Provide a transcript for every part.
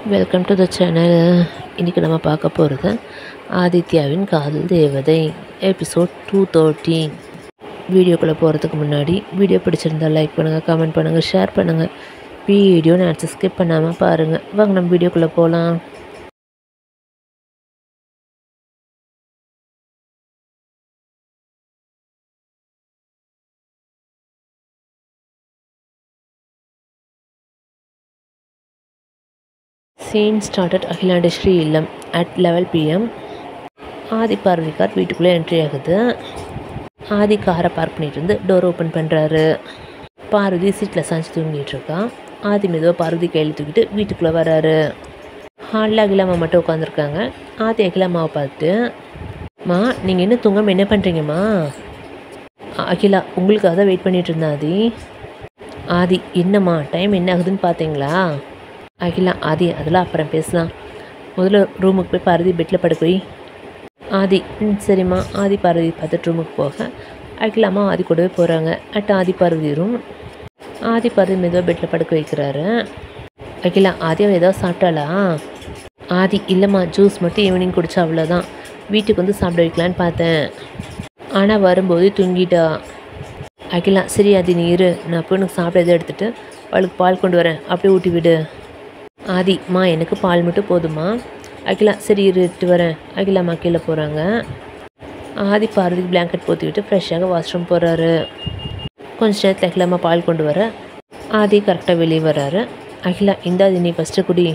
welcome to the channel இன்றைக்கி நம்ம பார்க்க போகிறது ஆதித்யாவின் காதல் தேவதை எபிசோட் டூ தேர்ட்டீன் வீடியோக்குள்ளே போகிறதுக்கு முன்னாடி வீடியோ பிடிச்சிருந்தா லைக் பண்ணுங்கள் கமெண்ட் பண்ணுங்கள் ஷேர் பண்ணுங்கள் வீடியோ நான் ஸ்கிப் பண்ணாமல் பாருங்கள் வாங்க நம்ம வீடியோக்குள்ளே போகலாம் சீன் ஸ்டார்டட் அகிலாண்டேஸ்வரி இல்லம் at level PM Aadhi Parvathi car வீட்டுக்குள்ளே என்ட்ரி ஆகுது ஆதி காரை பார்க் பண்ணிட்டு இருந்து டோர் ஓப்பன் பண்ணுறாரு பார்வதி சீட்டில் சாஞ்சு தூங்கிட்டு இருக்கா ஆதி மெதுவாக பார்வதி கையில் தூக்கிட்டு வீட்டுக்குள்ளே வராரு ஹாலில் அகிலாமா மட்டும் உட்காந்துருக்காங்க ஆதி அகிலாமாவை பார்த்துட்டு மா நீங்கள் இன்னும் தூங்காமல் என்ன பண்ணுறீங்கம்மா அகிலா உங்களுக்காக தான் வெயிட் பண்ணிட்டு இருந்தேன் ஆதி ஆதி என்னம்மா டைம் என்ன ஆகுதுன்னு பார்த்தீங்களா அகிலா ஆதி அதெல்லாம் அப்புறம் பேசலாம் முதல்ல ரூமுக்கு போய் பார்வதி பெட்டில் படுக்க போய் ஆதி ம் சரிம்மா ஆதி பார்வதி பார்த்துட்டு ரூமுக்கு போக அகிலாமா ஆதி கூடவே போகிறாங்க அட் ஆதி பார்வதி ரூம் ஆதி பார்வதி மெதுவாக பெட்டில் படுக்க வைக்கிறாரு அகிலா ஆதி அவள் ஏதாவது சாப்பிட்டாளா ஆதி இல்லைம்மா ஜூஸ் மட்டும் ஈவினிங் குடிச்சா அவ்வளோதான் வீட்டுக்கு வந்து சாப்பிட வைக்கலான்னு பார்த்தேன் ஆனால் வரும்போது தூங்கிட்டா அகிலா சரி ஆதி நீ இரு நான் போய் உனக்கு சாப்பிட எதை எடுத்துகிட்டு அவளுக்கு பால் கொண்டு வரேன் அப்படியே ஊட்டி விடு ஆதி மா எனக்கு பால் மட்டும் போதுமா அகிலா சரி இருட்டு வரேன் அகிலாம்மா கீழே போகிறாங்க ஆதி பார்வதிக்கு பிளாங்கெட் போத்தி விட்டு ஃப்ரெஷ்ஷாக வாஷ்ரூம் போகிறாரு கொஞ்ச நேரத்தில் அகிலாம்மா பால் கொண்டு வர ஆதி கரெக்டாக வெளியே வராரு அகிலா இந்த ஆதி நீ ஃபஸ்ட்டு குடி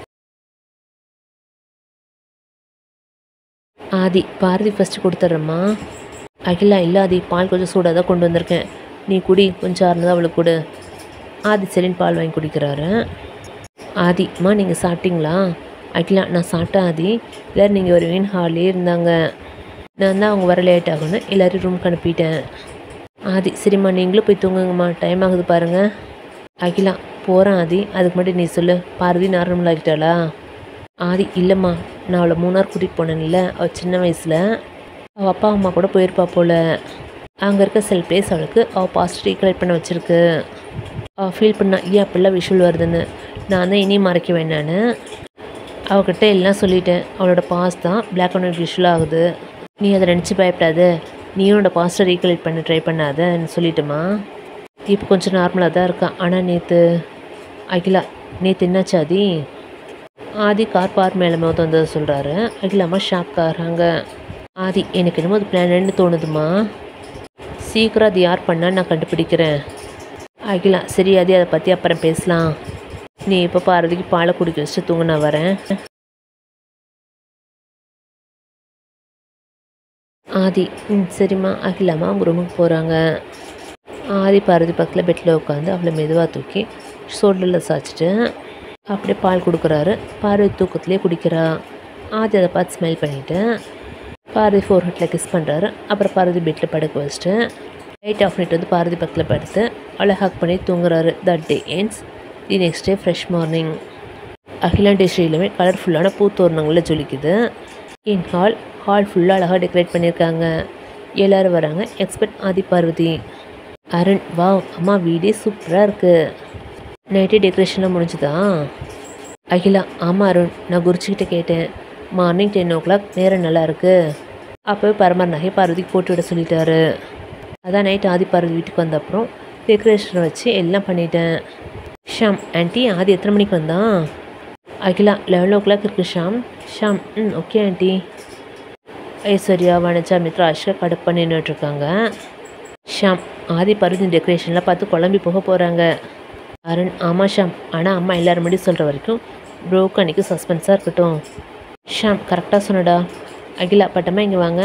ஆதி பாரதி ஃபஸ்ட்டு கொடுத்துட்றேம்மா அகிலா இல்லை ஆதி பால் கொஞ்சம் சூடாக தான் கொண்டு வந்திருக்கேன் நீ குடி கொஞ்சம் ஆறுனதாக அவளுக்கு கொடு ஆதி செலின் பால் வாங்கி குடிக்கிறாரு ஆதி அம்மா நீங்கள் சாப்பிட்டீங்களா அகிலா நான் சாப்பிட்டேன் ஆதி எல்லோரும் நீங்கள் வருவீங்கன்னு ஹாலே இருந்தாங்க நான் தான் அவங்க வர லேட் ஆகும்னு எல்லோரும் ரூமுக்கு அனுப்பிட்டேன் ஆதி சரிம்மா நீங்களும் போய் தூங்குங்கம்மா டைம் ஆகுது பாருங்கள் அகிலா போகிறேன் ஆதி அதுக்கு முன்னாடி நீ சொல்லு பார்வதி நார்மல் ஆகிட்டாளா ஆதி இல்லைம்மா நான் அவளை மூணார் கூட்டிகிட்டு போனேன்ல அவள் சின்ன வயசில் அவள் அப்பா அம்மா கூட போயிருப்பா போல் அங்கே இருக்க சில பிளேஸ் அவளுக்கு அவள் பாஸ்ட் ரீகலெக்ட் பண்ண வச்சுருக்கு அவள் ஃபீல் பண்ணா ஏன் அப்படிலாம் விஷுவல் வருதுன்னு நான் தான் இனி மறைக்க வேண்டான்னு அவகிட்ட எல்லாம் சொல்லிட்டேன் அவளோட பாஸ் தான் பிளாக் அண்ட் ஒயிட் விஷுவல் ஆகுது நீ அதை நினச்சி பயப்படாத நீயும் உன்னோட பாஸ்ட்டை ரீகலெக்ட் பண்ண ட்ரை பண்ணாதன்னு சொல்லிட்டுமா இப்போ கொஞ்சம் நார்மலாக தான் இருக்கான் ஆனால் நேற்று அகிலா நேற்று என்னாச்சு ஆதி ஆதி கார் பார் மேலே மோத வந்ததை சொல்கிறாரு அகிலாமா ஷாக் ஆகிறாங்க ஆதி எனக்கு என்னமோ அது பிளான்னு தோணுதுமா சீக்கிரம் அது யார் பண்ணால் நான் கண்டுபிடிக்கிறேன் அகிலா சரி ஆதி அதை பற்றி அப்புறம் பேசலாம் நீ இப்போ பார்வதிக்கு பாலை குடிக்க வச்சுட்டு தூங்க நான் வரேன் ஆதி ம் சரிம்மா அகிலாமா அவங்க ரூமுக்கு போகிறாங்க ஆதி பார்வதி பக்கத்தில் பெட்டில் உட்காந்து அவளை மெதுவாக தூக்கி சோல்டரில் சாய்ச்சிட்டு அப்படியே பால் கொடுக்குறாரு பார்வதி தூக்கத்துலேயே குடிக்கிறா ஆதி அதை பார்த்து ஸ்மெல் பண்ணிவிட்டு பார்வதி ஃபோர் ஹெட்டில் கிஸ் பண்ணுறாரு அப்புறம் பார்வதி பெட்டில் படுக்க வச்சுட்டு லைட் ஆஃப் பண்ணிட்டு வந்து பார்வதி பக்கத்தில் படுத்து அவளை ஹக் பண்ணி தூங்குறாரு that day ends the next day fresh morning அகிலாண்டேஸ்வரியிலுமே கலர்ஃபுல்லான பூத்தோரணங்களில் ஜொலிக்குது இன் ஹால் ஹால் ஃபுல்லாக அழகாக டெக்கரேட் பண்ணியிருக்காங்க எல்லோரும் வராங்க எக்ஸ்பெக்ட் ஆதி பார்வதி அருண் வா அம்மா வீடே சூப்பராக இருக்குது நைட்டே டெக்கரேஷன்லாம் முடிஞ்சுதா அகிலா ஆமாம் அருண் நான் குரிச்சிக்கிட்ட கேட்டேன் மார்னிங் டென் ஓ கிளாக் நேரம் நல்லா இருக்குது அப்போவே பரமர் நகை பார்வதிக்கு போட்டு விட சொல்லிட்டாரு அதான் நைட் ஆதி பார்வதி வீட்டுக்கு வந்த அப்புறம் டெக்கரேஷன் வச்சு எல்லாம் பண்ணிட்டேன் ஷாம் ஆண்டி ஆதி எத்தனை மணிக்கு வந்தான் அகிலா லெவன் ஓ கிளாக் இருக்குது ஷாம் ஷாம் ம் ஓகே ஆண்டி ஐஸ்வர்யா வனஜா மித்ரா அஷ்கா கடுப்பாக நின்றுட்டுருக்காங்க ஷாம் ஆதி பருதி டெக்கரேஷன்லாம் பார்த்து குழம்பி போக போகிறாங்க அருண் ஆமாம் ஷாம் ஆனால் அம்மா எல்லோரும் முடி சொல்கிற வரைக்கும் ப்ரோக்கு அன்றைக்கி சஸ்பென்ஸாக இருக்கட்டும் ஷாம் கரெக்டாக சொன்னடா அகிலா பட்டமா இங்கே வாங்க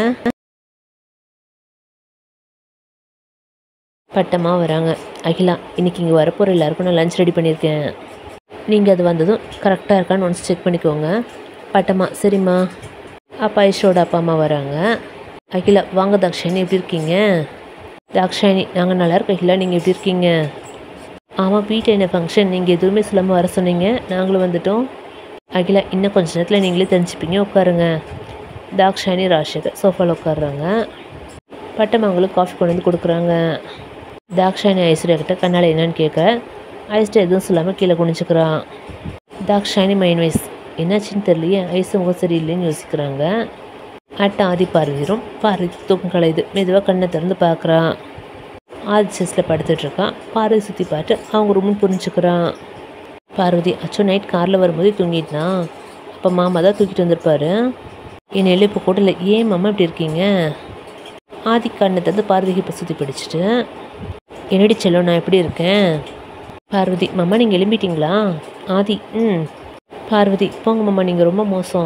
பட்டமாக வராங்க அகிலா இன்றைக்கி இங்கே வரப்போகிற எல்லாருக்கும் நான் லஞ்ச் ரெடி பண்ணியிருக்கேன் நீங்கள் அது வந்ததும் கரெக்டாக இருக்கான்னு ஒன்ஸ் செக் பண்ணிக்கோங்க பட்டமா சரிம்மா அப்பா ஐஷோட அப்பா அம்மா வராங்க அகிலா வாங்க தாக்ஷாயணி எப்படி இருக்கீங்க தாக்ஷாயணி நாங்கள் நல்லா இருக்கோம் அகிலா நீங்கள் எப்படி இருக்கீங்க ஆமாம் வீட்டில் என்ன ஃபங்க்ஷன் நீங்கள் எதுவுமே சொல்லாமல் வர சொன்னீங்க நாங்களும் வந்துட்டோம் அகிலா இன்னும் கொஞ்ச நேரத்தில் நீங்களே தெரிஞ்சுப்பீங்க உட்காருங்க தாக்ஷாயணி ராஷேகர் சோஃபாவில் உட்காடுறாங்க பட்டம் அவங்களுக்கு காஃபி கொண்டு வந்து கொடுக்குறாங்க தாக்ஷாயணி ஐஸ்வர்யா கிட்ட கண்ணால் என்னன்னு கேட்க ஐஸ்வர்யா எதுவும் சொல்லாமல் கீழே குனிஞ்சுக்கிறான் தாக்ஷாயணி மைண்ட் வைஸ் என்னாச்சுன்னு தெரியலையே ஐஸ் முகம் சரியில்லைன்னு யோசிக்கிறாங்க அட்ட ஆதி பார்வதிரும் பார்வதி தூக்கம் கலையுது மெதுவாக கண்ணை திறந்து பார்க்குறா ஆதி செஸ்ஸில் படுத்துட்டு இருக்கான் பார்வதி சுற்றி பார்த்து அவங்க ரூம்னு புரிஞ்சுக்கிறான் பார்வதி அச்சோ நைட் காரில் வரும்போது தூங்கிட்டான் அப்போ மாமா தான் தூக்கிட்டு வந்திருப்பாரு என்னை எழுப்ப கூட இல்லை ஏன் மாமா இப்படி இருக்கீங்க ஆதி கண்ணை திறந்து பார்வதிக்கு இப்போ சுற்றி பிடிச்சிட்டு என்னடி செல்லம் நான் எப்படி இருக்கேன் பார்வதி மாமா நீங்கள் எழும்பிட்டீங்களா ஆதி ம் பார்வதி போங்க மாமா நீங்கள் ரொம்ப மோசம்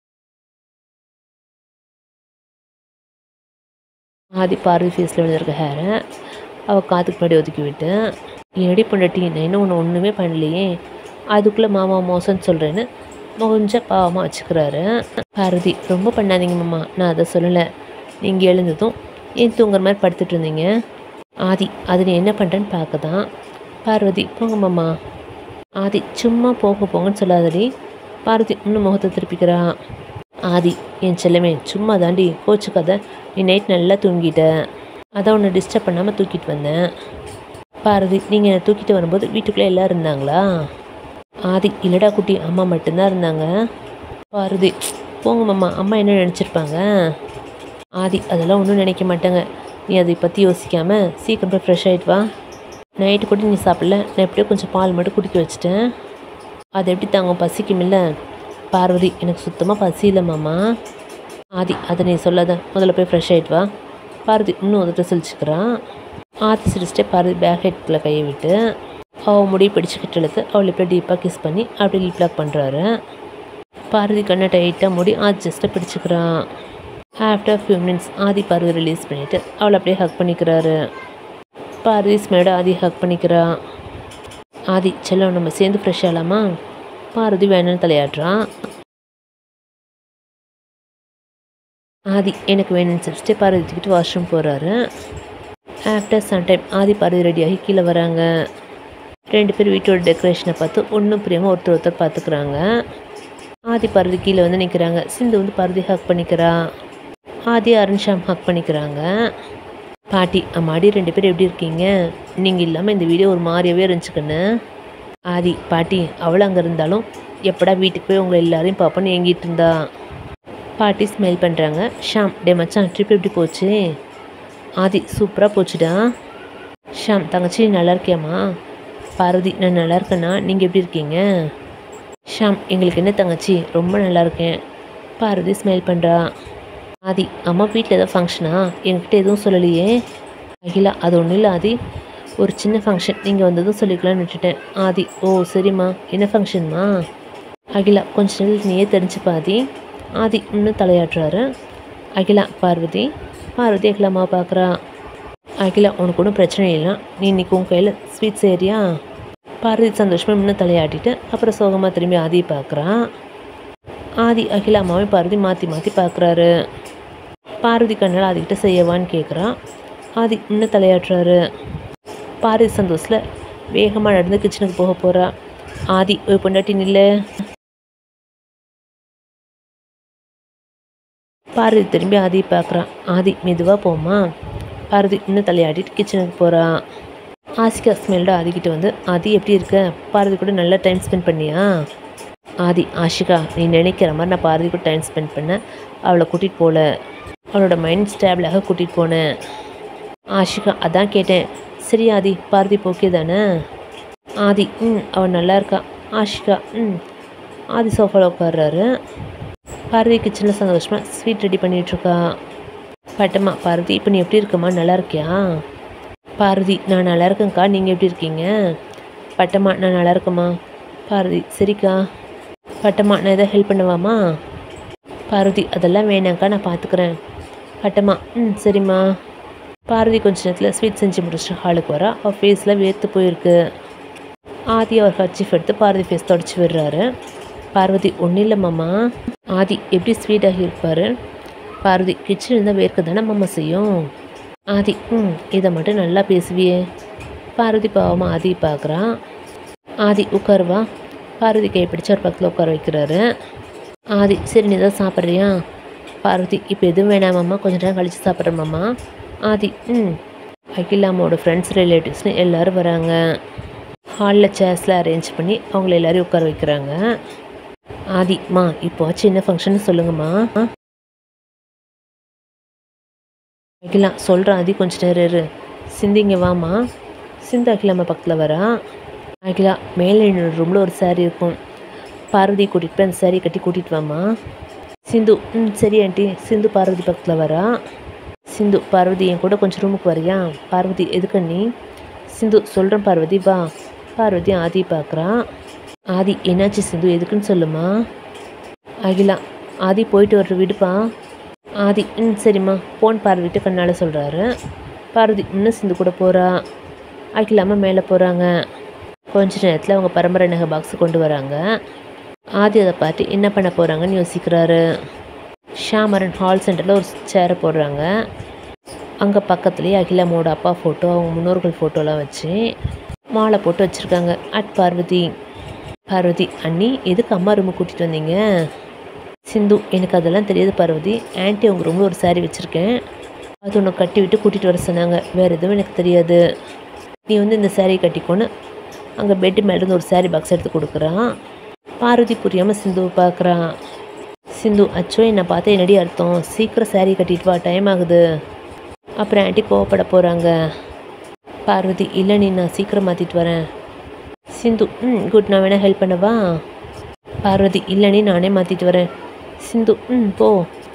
ஆதி பார்வதி ஃபேஸில் விழுந்திருக்க ஹேரை அவள் காதுக்கு முன்னாடி ஒதுக்கி விட்டு என்னடி பொண்டாட்டி நான் இன்னும் ஒன்று ஒன்றுமே பண்ணலையே அதுக்குள்ளே மாமா மோசம்னு சொல்கிறேன்னு கொஞ்சம் பாவமாக வச்சுக்கிறாரு பார்வதி ரொம்ப பண்ணாதீங்க மாமா நான் அதை சொல்லலை நீங்கள் எழுந்ததும் ஏன் தூங்குற மாதிரி படுத்துட்டு இருந்தீங்க ஆதி அது நீ என்ன பண்ணுறேன்னு பார்க்க தான் பார்வதி போங்க மாமா ஆதி சும்மா போங்க போங்கன்னு சொல்லாதடி பார்வதி இன்னும் முகத்தை திருப்பிக்கிறா ஆதி என் செல்லமே சும்மா தாண்டி கோச்சுக்காத நீ நைட் நல்லா தூங்கிட்ட அதான் உன்னை டிஸ்டர்ப் பண்ணாமல் தூக்கிட்டு வந்தேன் பார்வதி நீங்கள் என்னை தூக்கிட்டு வரும்போது வீட்டுக்குள்ளே எல்லோரும் இருந்தாங்களா ஆதி இல்லடா குட்டி அம்மா மட்டும்தான் இருந்தாங்க பார்வதி போங்க மாமா அம்மா என்ன நினச்சிருப்பாங்க ஆதி அதெல்லாம் ஒன்றும் நினைக்க மாட்டாங்க நீ அதை பற்றி யோசிக்காமல் சீக்கிரம் போய் ஃப்ரெஷ் ஆகிட்டு வா நைட்டு கூட நீ சாப்பிடல நான் எப்படியோ கொஞ்சம் பால் மட்டும் குடிக்க வச்சுட்டேன் அது எப்படி தாங்க பசிக்குமில்ல பார்வதி எனக்கு சுத்தமாக பசி இல்லை மாமா ஆதி அதை நீ சொல்லாத முதல்ல போய் ஃப்ரெஷ் ஆகிட்டு வா பார்வதி இன்னும் வந்துட்டு சிரிச்சுக்கிறான் ஆதி சிரிச்சிட்டே பார்வதி பேக் ஹெட்டில் கையை விட்டு அவள் முடி பிடிச்சிக்கிட்டு இழுத்து அவளை இப்போ டீப்பாக கிஸ் பண்ணி அப்படி லீப் லாக் பண்ணுறாரு பார்வதி கண்ணை டைட்டாக மூடி ஆதி ஜஸ்ட்டை பிடிச்சிக்கிறான் after few minutes Aadhi Parvathi release பண்ணிவிட்டு அவளை அப்படியே ஹக் பண்ணிக்கிறாரு பார்வதி ஸ்மெல்ட ஆதி ஹக் பண்ணிக்கிறா ஆதி செல்லம் நம்ம சேர்ந்து ஃப்ரெஷ் ஆகலாமா பார்வதி வேணும்னு தலையாடுறான் ஆதி எனக்கு வேணும்னு சொல்லிட்டு பார்வதி தூக்கிட்டு வாஷ்ரூம் போகிறாரு after some time Aadhi Parvathi ரெடியாகி கீழே வராங்க ரெண்டு பேர் வீட்டோட டெக்கரேஷனை பார்த்து ஒன்றும் பிரியமாக ஒருத்தர் ஒருத்தர் பார்த்துக்குறாங்க ஆதி பார்வதி கீழே வந்து நிற்கிறாங்க சிந்து வந்து பார்வதி ஹக் பண்ணிக்கிறா ஆதி அருண்ஷாம் ஹக் பண்ணிக்கிறாங்க பாட்டி அம்மாடி ரெண்டு பேரும் எப்படி இருக்கீங்க நீங்கள் இல்லாமல் இந்த வீடியோ ஒரு மாதிரியாவே இருந்துச்சுக்கண்ணு ஆதி பாட்டி அவளும் அங்கே இருந்தாலும் எப்படா வீட்டுக்கு போய் உங்களை எல்லாரையும் பார்ப்போன்னு ஏங்கிட்டு இருந்தா பாட்டி ஸ்மெல் பண்ணுறாங்க ஷாம் டே மச்சான் ட்ரிப் எப்படி போச்சு ஆதி சூப்பராக போச்சுடா ஷாம் தங்கச்சி நீ நல்லா இருக்கியாம்மா பார்வதி நான் நல்லா இருக்கேண்ணா நீங்கள் எப்படி இருக்கீங்க ஷாம் எங்களுக்கு என்ன தங்கச்சி ரொம்ப நல்லா இருக்கேன் பார்வதி ஸ்மைல் பண்ணுறா ஆதி அம்மா வீட்டில் ஏதோ ஃபங்க்ஷனா என்கிட்ட எதுவும் சொல்லலையே அகிலா அது ஒன்றும் இல்லை ஆதி ஒரு சின்ன ஃபங்க்ஷன் நீங்கள் வந்ததும் சொல்லிக்கலாம்னு விட்டுட்டேன் ஆதி ஓ சரிம்மா என்ன ஃபங்க்ஷன்மா அகிலா கொஞ்ச நேரம் நீயே தெரிஞ்சுப்பா ஆதி ஆதி இன்னும் தலையாட்டுறாரு அகிலா பார்வதி பார்வதி அகிலாம்மா பார்க்குறா அகிலா உனக்கு ஒன்றும் பிரச்சனை இல்லை நீ இன்னைக்கு உன் கையில் ஸ்வீட் சரியா பார்வதி சந்தோஷமாக இன்னும் தலையாட்டிட்டு அப்புறம் சோகமாக திரும்பி ஆதியை பார்க்குறான் ஆதி அகிலா அம்மாவை பார்வதி மாற்றி மாற்றி பார்க்குறாரு பார்வதி கண்ணால் ஆதிக்கிட்ட செய்யவான்னு கேட்குறான் ஆதி இன்னும் தலையாட்டுறாரு பார்வதி சந்தோஷத்தில் வேகமாக நடந்து கிச்சனுக்கு போக போகிறா ஆதி ஒரு பொண்டாட்டி நில்லு பார்வதி திரும்பி ஆதியை பார்க்குறான் ஆதி மெதுவாக போமா பார்வதி இன்னும் தலையாடிட்டு கிச்சனுக்கு போகிறா ஆசிகா ஸ்மெல்ட ஆதிக்கிட்ட வந்து ஆதி எப்படி இருக்க பார்வதி கூட நல்லா டைம் ஸ்பெண்ட் பண்ணியா ஆதி ஆஷிகா நீ நினைக்கிற மாதிரி நான் பார்வதி கூட டைம் ஸ்பெண்ட் பண்ணேன் அவளை கூட்டிகிட்டு போகல அவளோட மைண்ட் ஸ்டேபிளாக கூட்டிகிட்டு போனேன் ஆஷிகா அதான் கேட்டேன் சரி ஆதி பார்வதி ஓகே தானே ஆதி ம் அவள் நல்லா இருக்கா ஆஷிகா ம் ஆதி சோஃபாவில் உட்கார்றாரு பார்வதி கிச்சனில் சந்தோஷமாக ஸ்வீட் ரெடி பண்ணிகிட்ருக்கா பட்டம்மா பார்வதி இப்போ நீ எப்படி இருக்கம்மா நல்லா இருக்கியா பார்வதி நான் நல்லா இருக்கேன்க்கா நீங்கள் எப்படி இருக்கீங்க பட்டம்மா நான் நல்லா இருக்கேம்மா பார்வதி சரிக்கா பட்டம்மா நான் எதாவது ஹெல்ப் பண்ணவாம்மா பார்வதி அதெல்லாம் வேணாங்க்கா நான் பார்த்துக்கிறேன் பட்டம்மா ம் சரிம்மா பார்வதி கொஞ்ச நேரத்தில் ஸ்வீட் செஞ்சு முடிச்சுட்டு ஹாலுக்கு வரா அவள் ஃபேஸில் வேர்த்து போயிருக்கு ஆதி அவர் கர்ச்சிஃப் எடுத்து பார்வதி ஃபேஸ் தொடச்சி விடுறாரு பார்வதி ஒன்றும் இல்லை மாமா ஆதி எப்படி ஸ்வீட்டாகி இருப்பார் பார்வதி கிச்சன் இருந்தால் வேர்க்க தானே மாமா செய்யும் ஆதி ம் இதை மட்டும் நல்லா பேசுவியே பார்வதி பாவமாக ஆதி பார்க்குறான் ஆதி உட்காருவா பார்வதி கை பிடிச்சு ஒரு பக்கத்தில் உட்கார வைக்கிறாரு ஆதி சரி நீ தான் சாப்பிட்றியா பார்வதி இப்போ எதுவும் வேணாமாம்மா கொஞ்ச நேரம் கழித்து சாப்பிட்றேன் ஆதி ம் அகிலாமோட ஃப்ரெண்ட்ஸ் ரிலேட்டிவ்ஸ்னு எல்லோரும் வராங்க ஹாலில் சேர்ஸில் அரேஞ்ச் பண்ணி அவங்கள எல்லாரையும் உட்கார வைக்கிறாங்க ஆதி மா இப்போ சின்ன ஃபங்க்ஷன் சொல்லுங்கம்மா அகிலா சொல்கிறேன் ஆதி கொஞ்ச நேரம் இரு சிந்து இங்கே வாம்மா சிந்து அகிலாம்மா பக்கத்தில் வரா அகிலா மேலே என்னோட ரூமில் ஒரு saree இருக்கும் பார்வதி கூட்டிகிட்டு போய் அந்த saree கட்டி கூட்டிகிட்டு வாம்மா சிந்து ம் சரி ஆண்டி சிந்து பார்வதி பக்கத்தில் வரா சிந்து பார்வதி என் கூட கொஞ்சம் ரூமுக்கு வரியா பார்வதி எதுக்கு நீ சிந்து சொல்கிறேன் பார்வதி வா பார்வதி ஆதி பார்க்குறா ஆதி என்னாச்சு சிந்து எதுக்குன்னு சொல்லுமா அகிலா ஆதி போயிட்டு வர்ற விடுப்பா ஆதி ம் சரிம்மா போன் பார்வதிட்டு கண்ணால் சொல்கிறாரு பார்வதி இன்னும் சிந்து கூட போகிறா அகிலாமல் மேலே போகிறாங்க கொஞ்ச நேரத்தில் அவங்க பரம்பரை நகை பாக்ஸ் கொண்டு வராங்க ஆதி அதை பார்த்து என்ன பண்ண போகிறாங்கன்னு யோசிக்கிறாரு ஷாமரன் ஹால் சென்டரில் ஒரு சேரை போடுறாங்க அங்கே பக்கத்துலேயே அகிலாமோட அப்பா ஃபோட்டோ அவங்க முன்னோர்கள் ஃபோட்டோலாம் வச்சு மாலை போட்டு வச்சுருக்காங்க அட் பார்வதி பார்வதி அண்ணி எதுக்கு அம்மா ரூமுக்கு கூட்டிகிட்டு வந்தீங்க சிந்து எனக்கு அதெல்லாம் தெரியாது பார்வதி ஆன்ட்டி உங்கள் ரூமில் ஒரு saree வச்சுருக்கேன் அது ஒன்று கட்டி விட்டு கூட்டிகிட்டு வர சொன்னாங்க வேறு எதுவும் எனக்கு தெரியாது நீ வந்து இந்த saree கட்டிக்கோன்னு அங்கே பெட்டு மேலேருந்து ஒரு saree பாக்ஸ் எடுத்து கொடுக்குறான் பார்வதி புரியாமல் சிந்துவை பார்க்குறான் சிந்து அச்சோ என்னை பார்த்து என்னடி அர்த்தம் சீக்கிரம் saree கட்டிட்டு வா டைம் ஆகுது அப்புறம் ஆன்ட்டி கோவப்பட போகிறாங்க பார்வதி இல்லை நீ நான் சீக்கிரம் மாற்றிட்டு வரேன் சிந்து ம் குட் நான் வேணால் ஹெல்ப் பண்ணவா பார்வதி இல்லைனே நானே மாற்றிட்டு வரேன் சிந்து ம் போ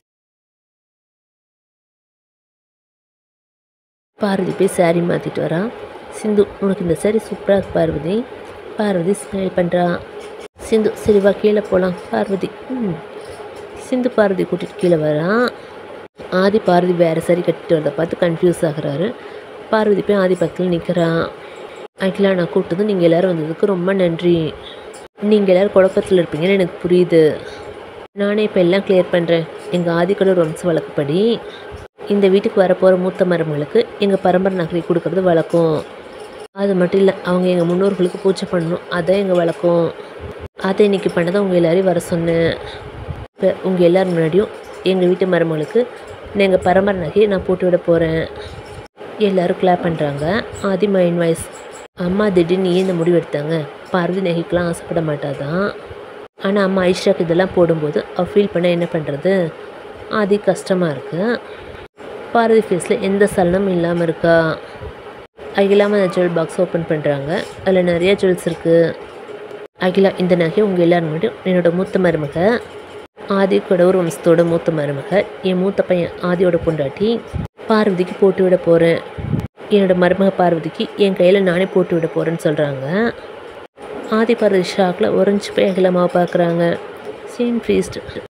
பார்வதி போய் saree மாற்றிட்டு வரா சிந்து உனக்கு இந்த saree சூப்பராக இருக்கு பார்வதி பார்வதி ஸ்மைல் பண்ணுறா சிந்து சரி வா கீழே போகலாம் பார்வதி ம் சிந்து பார்வதி கூட்டிகிட்டு கீழே வரா ஆதி பார்வதி வேறு saree கட்டிட்டு வரதை பார்த்து கன்ஃபியூஸ் ஆகுறாரு பார்வதி போய் ஆதி பக்கத்தில் நிற்கிறான் அகிலா நான் கூப்பிட்டதும் நீங்கள் எல்லோரும் வந்ததுக்கு ரொம்ப நன்றி நீங்கள் எல்லோரும் குழப்பத்தில் இருப்பீங்கன்னு எனக்கு புரியுது நானே இப்போ எல்லாம் கிளியர் பண்ணுறேன் எங்கள் ஆதிக்கடூர் வம்ச வழக்கப்படி இந்த வீட்டுக்கு வரப்போகிற மூத்த மருமகளுக்கு எங்கள் பரம்பரை நகரை கொடுக்கறது வழக்கம் அது மட்டும் இல்லை அவங்க எங்கள் முன்னோர்களுக்கு பூஜை பண்ணணும் அதான் எங்கள் வழக்கம் அதை இன்னைக்கு பண்ணதை உங்கள் எல்லாரையும் வர சொன்னேன் இப்போ உங்கள் எல்லார் முன்னாடியும் எங்கள் வீட்டு மருமகளுக்கு நான் எங்கள் பரம்பரை நகையை நான் போட்டு விட போகிறேன் எல்லாரும் கிளாப் பண்ணுறாங்க ஆதி மைண்ட் வாய்ஸ் அம்மா திடீர்னு ஏன் இந்த முடிவு எடுத்தாங்க பார்வதி நகைக்கெலாம் ஆசைப்பட மாட்டாதான் ஆனால் அம்மா ஐஷாக்கு இதெல்லாம் போடும்போது அவள் ஃபீல் பண்ண என்ன பண்ணுறது ஆதி கஷ்டமாக இருக்குது பார்வதி ஃபேஸில் எந்த சலனமும் இல்லாமல் இருக்கா அகிலாமல் அந்த ஜுவல் பாக்ஸ் ஓப்பன் பண்ணுறாங்க அதில் நிறைய ஜுவல்ஸ் இருக்குது அகிலா இந்த நகை உங்கள் எல்லாரும் முன்னாடி என்னோட மூத்த மருமக ஆதி கடவுர் வம்சத்தோட மூத்த மருமக என் மூத்த பையன் ஆதியோட பொண்டாட்டி பார்வதிக்கு போட்டு விட போகிறேன் என்னோட மருமக பார்வதிக்கு என் கையில் நானே போட்டு விட போகிறேன்னு சொல்கிறாங்க ஆதி பார்வதி ஷாக்கில் உறைஞ்சி போய் அகிலமாவை பார்க்குறாங்க சீன் ப்ரீஸ்ட்